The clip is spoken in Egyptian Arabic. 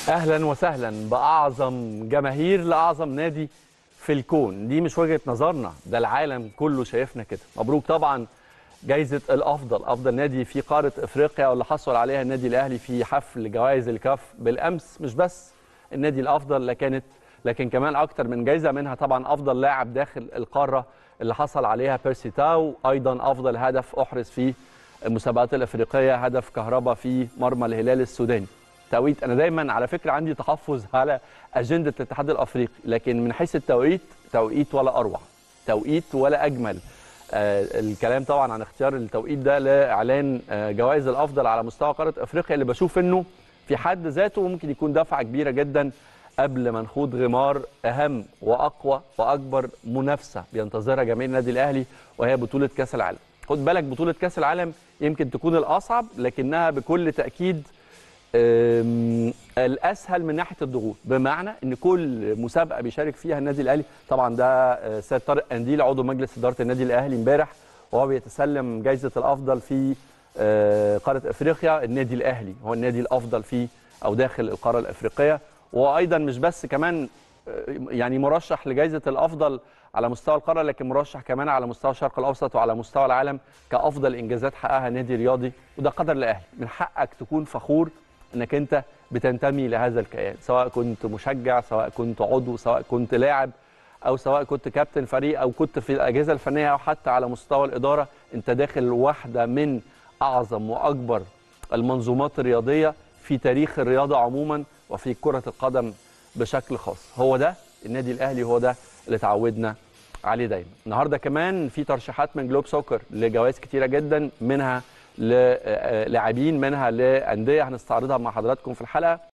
اهلا وسهلا باعظم جماهير لاعظم نادي في الكون دي مش وجهه نظرنا ده العالم كله شايفنا كده مبروك طبعا جايزه الافضل افضل نادي في قاره افريقيا واللي حصل عليها النادي الاهلي في حفل جوائز الكاف بالامس مش بس النادي الافضل لكانت لكن كمان اكتر من جايزه منها طبعا افضل لاعب داخل القاره اللي حصل عليها بيرسي تاو ايضا افضل هدف احرز في المسابقات الافريقيه هدف كهربا في مرمى الهلال السوداني توقيت انا دايما على فكره عندي تحفظ على اجنده الاتحاد الافريقي لكن من حيث التوقيت توقيت ولا اروع توقيت ولا اجمل آه الكلام طبعا عن اختيار التوقيت ده لاعلان آه جوائز الافضل على مستوى قاره افريقيا اللي بشوف انه في حد ذاته ممكن يكون دفعه كبيره جدا قبل ما نخوض غمار اهم واقوى واكبر منافسه بينتظرها جماهير النادي الاهلي وهي بطوله كاس العالم خد بالك بطوله كاس العالم يمكن تكون الاصعب لكنها بكل تاكيد الاسهل من ناحيه الضغوط بمعنى ان كل مسابقه بيشارك فيها النادي الاهلي طبعا ده سيد طارق قنديل عضو مجلس اداره النادي الاهلي امبارح وهو بيتسلم جائزه الافضل في قاره افريقيا النادي الاهلي هو النادي الافضل في او داخل القاره الافريقيه وايضا مش بس كمان يعني مرشح لجائزه الافضل على مستوى القاره لكن مرشح كمان على مستوى الشرق الاوسط وعلى مستوى العالم كافضل انجازات حققها نادي رياضي وده قدر الاهلي من حقك تكون فخور انك انت بتنتمي لهذا الكيان سواء كنت مشجع سواء كنت عضو سواء كنت لاعب او سواء كنت كابتن فريق او كنت في الاجهزه الفنيه او حتى على مستوى الاداره انت داخل واحده من اعظم واكبر المنظومات الرياضيه في تاريخ الرياضه عموما وفي كره القدم بشكل خاص هو ده النادي الاهلي هو ده اللي اتعودنا عليه دايما النهارده كمان في ترشيحات من جلوب سوكر لجوائز كتيره جدا منها للاعبين منها لانديه هنستعرضها مع حضراتكم في الحلقه